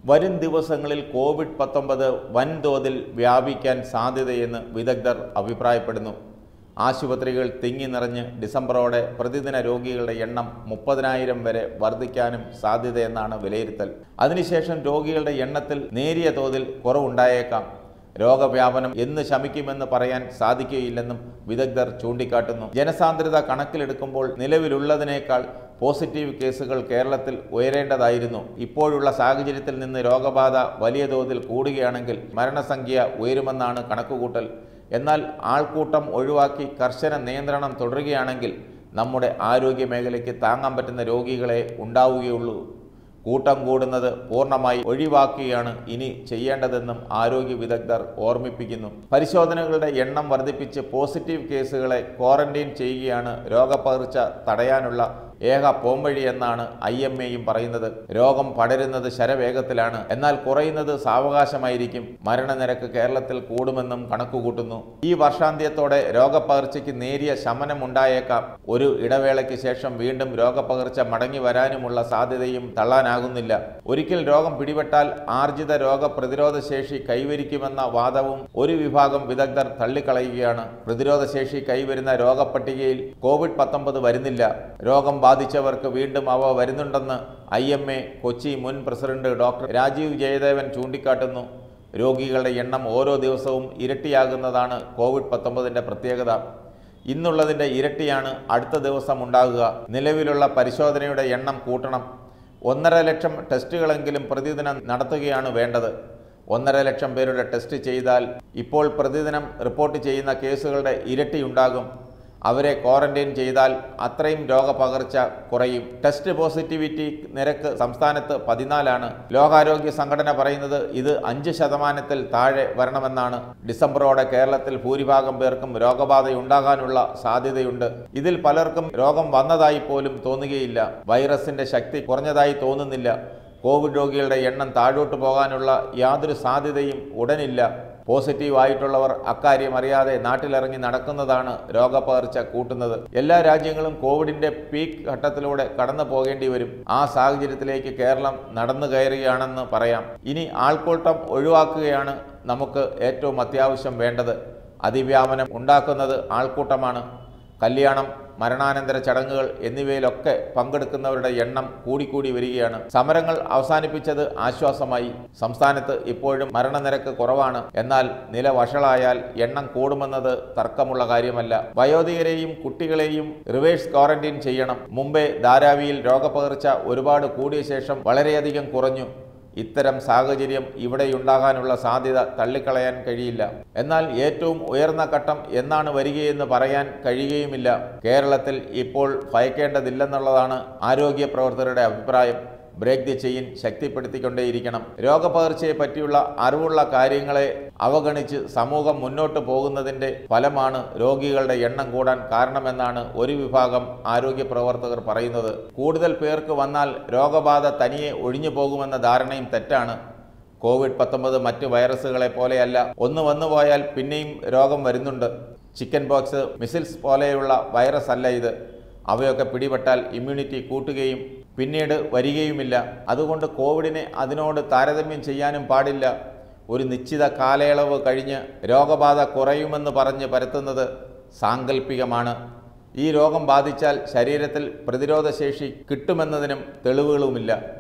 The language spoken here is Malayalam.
വരും ദിവസങ്ങളിൽ കോവിഡ് പത്തൊമ്പത് വൻതോതിൽ വ്യാപിക്കാൻ സാധ്യതയെന്ന് വിദഗ്ധർ അഭിപ്രായപ്പെടുന്നു ആശുപത്രികൾ തിങ്ങി നിറഞ്ഞ് ഡിസംബറോടെ പ്രതിദിന രോഗികളുടെ എണ്ണം മുപ്പതിനായിരം വരെ വർദ്ധിക്കാനും സാധ്യതയെന്നാണ് വിലയിരുത്തൽ അതിനുശേഷം രോഗികളുടെ എണ്ണത്തിൽ നേരിയ തോതിൽ കുറവുണ്ടായേക്കാം രോഗവ്യാപനം എന്ന് ശമിക്കുമെന്ന് പറയാൻ സാധിക്കുകയില്ലെന്നും വിദഗ്ധർ ചൂണ്ടിക്കാട്ടുന്നു ജനസാന്ദ്രത കണക്കിലെടുക്കുമ്പോൾ നിലവിലുള്ളതിനേക്കാൾ പോസിറ്റീവ് കേസുകൾ കേരളത്തിൽ ഉയരേണ്ടതായിരുന്നു ഇപ്പോഴുള്ള സാഹചര്യത്തിൽ നിന്ന് രോഗബാധ വലിയ തോതിൽ കൂടുകയാണെങ്കിൽ മരണസംഖ്യ ഉയരുമെന്നാണ് കണക്കുകൂട്ടൽ എന്നാൽ ആൾക്കൂട്ടം ഒഴിവാക്കി കർശന നിയന്ത്രണം തുടരുകയാണെങ്കിൽ നമ്മുടെ ആരോഗ്യ മേഖലയ്ക്ക് താങ്ങാൻ പറ്റുന്ന രോഗികളെ ഉണ്ടാവുകയുള്ളൂ കൂട്ടം കൂടുന്നത് പൂർണ്ണമായി ഒഴിവാക്കുകയാണ് ഇനി ചെയ്യേണ്ടതെന്നും ആരോഗ്യ വിദഗ്ധർ ഓർമ്മിപ്പിക്കുന്നു പരിശോധനകളുടെ എണ്ണം വർദ്ധിപ്പിച്ച് പോസിറ്റീവ് കേസുകളെ ക്വാറന്റൈൻ ചെയ്യുകയാണ് രോഗപകർച്ച തടയാനുള്ള ഏക പോംവഴി എന്നാണ് ഐ എം എയും പറയുന്നത് രോഗം പടരുന്നത് ശരവേഗത്തിലാണ് എന്നാൽ കുറയുന്നത് സാവകാശമായിരിക്കും മരണനിരക്ക് കേരളത്തിൽ കൂടുമെന്നും കണക്കുകൂട്ടുന്നു ഈ വർഷാന്ത്യത്തോടെ രോഗപകർച്ചയ്ക്ക് നേരിയ ശമനമുണ്ടായേക്കാം ഒരു ഇടവേളയ്ക്ക് ശേഷം വീണ്ടും രോഗപകർച്ച മടങ്ങി വരാനുമുള്ള സാധ്യതയും തള്ളാനാകുന്നില്ല ഒരിക്കൽ രോഗം പിടിപെട്ടാൽ ആർജിത രോഗപ്രതിരോധ ശേഷി കൈവരിക്കുമെന്ന വാദവും ഒരു വിഭാഗം വിദഗ്ധർ തള്ളിക്കളയുകയാണ് പ്രതിരോധ ശേഷി കൈവരുന്ന രോഗപ്പട്ടികയിൽ കോവിഡ് പത്തൊമ്പത് വരുന്നില്ല രോഗം ബാധിച്ചവർക്ക് വീണ്ടും അവ വരുന്നുണ്ടെന്ന് ഐ എം എ കൊച്ചി മുൻ പ്രസിഡന്റ് ഡോക്ടർ രാജീവ് ജയദേവൻ ചൂണ്ടിക്കാട്ടുന്നു രോഗികളുടെ എണ്ണം ഓരോ ദിവസവും ഇരട്ടിയാകുന്നതാണ് കോവിഡ് പത്തൊമ്പതിൻ്റെ പ്രത്യേകത ഇന്നുള്ളതിൻ്റെ ഇരട്ടിയാണ് അടുത്ത ദിവസം ഉണ്ടാകുക നിലവിലുള്ള പരിശോധനയുടെ എണ്ണം കൂട്ടണം ഒന്നര ലക്ഷം ടെസ്റ്റുകളെങ്കിലും പ്രതിദിനം നടത്തുകയാണ് വേണ്ടത് ഒന്നര ലക്ഷം പേരുടെ ടെസ്റ്റ് ചെയ്താൽ ഇപ്പോൾ പ്രതിദിനം റിപ്പോർട്ട് ചെയ്യുന്ന കേസുകളുടെ ഇരട്ടിയുണ്ടാകും അവരെ ക്വാറന്റൈൻ ചെയ്താൽ അത്രയും രോഗപകർച്ച കുറയും ടെസ്റ്റ് പോസിറ്റിവിറ്റി നിരക്ക് സംസ്ഥാനത്ത് പതിനാലാണ് ലോകാരോഗ്യ സംഘടന പറയുന്നത് ഇത് അഞ്ച് ശതമാനത്തിൽ താഴെ വരണമെന്നാണ് ഡിസംബറോടെ കേരളത്തിൽ ഭൂരിഭാഗം പേർക്കും രോഗബാധയുണ്ടാകാനുള്ള സാധ്യതയുണ്ട് ഇതിൽ പലർക്കും രോഗം വന്നതായി പോലും തോന്നുകയില്ല വൈറസിന്റെ ശക്തി കുറഞ്ഞതായി തോന്നുന്നില്ല കോവിഡ് രോഗികളുടെ എണ്ണം താഴോട്ട് പോകാനുള്ള യാതൊരു സാധ്യതയും ഉടനില്ല പോസിറ്റീവ് ആയിട്ടുള്ളവർ അക്കാര്യം അറിയാതെ നാട്ടിലിറങ്ങി നടക്കുന്നതാണ് രോഗപകർച്ച കൂട്ടുന്നത് എല്ലാ രാജ്യങ്ങളും കോവിഡിന്റെ പീക്ക് ഘട്ടത്തിലൂടെ കടന്നു പോകേണ്ടി വരും ആ സാഹചര്യത്തിലേക്ക് കേരളം നടന്നു കയറുകയാണെന്ന് പറയാം ഇനി ആൾക്കൂട്ടം ഒഴിവാക്കുകയാണ് നമുക്ക് ഏറ്റവും അത്യാവശ്യം വേണ്ടത് അതിവ്യാപനം ഉണ്ടാക്കുന്നത് ആൾക്കൂട്ടമാണ് കല്യാണം മരണാനന്തര ചടങ്ങുകൾ എന്നിവയിലൊക്കെ പങ്കെടുക്കുന്നവരുടെ എണ്ണം കൂടിക്കൂടി വരികയാണ് സമരങ്ങൾ അവസാനിപ്പിച്ചത് ആശ്വാസമായി സംസ്ഥാനത്ത് ഇപ്പോഴും മരണനിരക്ക് കുറവാണ് എന്നാൽ നില വഷളായാൽ എണ്ണം കൂടുമെന്നത് തർക്കമുള്ള കാര്യമല്ല വയോധികരെയും കുട്ടികളെയും റിവേഴ്സ് ക്വാറന്റൈൻ ചെയ്യണം മുമ്പേ ധാരാവിയിൽ രോഗപകർച്ച ഒരുപാട് കൂടിയ ശേഷം വളരെയധികം കുറഞ്ഞു ഇത്തരം സാഹചര്യം ഇവിടെയുണ്ടാകാനുള്ള സാധ്യത തള്ളിക്കളയാൻ കഴിയില്ല എന്നാൽ ഏറ്റവും ഉയർന്ന ഘട്ടം എന്നാണ് വരികയെന്ന് പറയാൻ കഴിയുകയുമില്ല കേരളത്തിൽ ഇപ്പോൾ ഭയക്കേണ്ടതില്ലെന്നുള്ളതാണ് ആരോഗ്യ പ്രവർത്തകരുടെ അഭിപ്രായം ബ്രേക്ക് ദി ചെയിൻ ശക്തിപ്പെടുത്തിക്കൊണ്ടേയിരിക്കണം രോഗപകർച്ചയെ പറ്റിയുള്ള അറിവുള്ള കാര്യങ്ങളെ അവഗണിച്ച് സമൂഹം മുന്നോട്ട് പോകുന്നതിൻ്റെ ഫലമാണ് രോഗികളുടെ എണ്ണം കൂടാൻ കാരണമെന്നാണ് ഒരു വിഭാഗം ആരോഗ്യ പ്രവർത്തകർ പറയുന്നത് കൂടുതൽ പേർക്ക് വന്നാൽ രോഗബാധ തനിയെ ഒഴിഞ്ഞു പോകുമെന്ന ധാരണയും തെറ്റാണ് കോവിഡ് പത്തൊമ്പത് മറ്റ് വൈറസുകളെ പോലെയല്ല ഒന്ന് വന്നു പോയാൽ പിന്നെയും രോഗം വരുന്നുണ്ട് ചിക്കൻ ബോക്സ് മിസിൽസ് പോലെയുള്ള വൈറസ് അല്ല ഇത് അവയൊക്കെ പിടിപെട്ടാൽ ഇമ്മ്യൂണിറ്റി കൂട്ടുകയും പിന്നീട് വരികയുമില്ല അതുകൊണ്ട് കോവിഡിനെ അതിനോട് താരതമ്യം ചെയ്യാനും പാടില്ല ഒരു നിശ്ചിത കാലയളവ് കഴിഞ്ഞ് രോഗബാധ കുറയുമെന്ന് പറഞ്ഞ് പരത്തുന്നത് സാങ്കല്പികമാണ് ഈ രോഗം ബാധിച്ചാൽ ശരീരത്തിൽ പ്രതിരോധശേഷി കിട്ടുമെന്നതിനും തെളിവുകളുമില്ല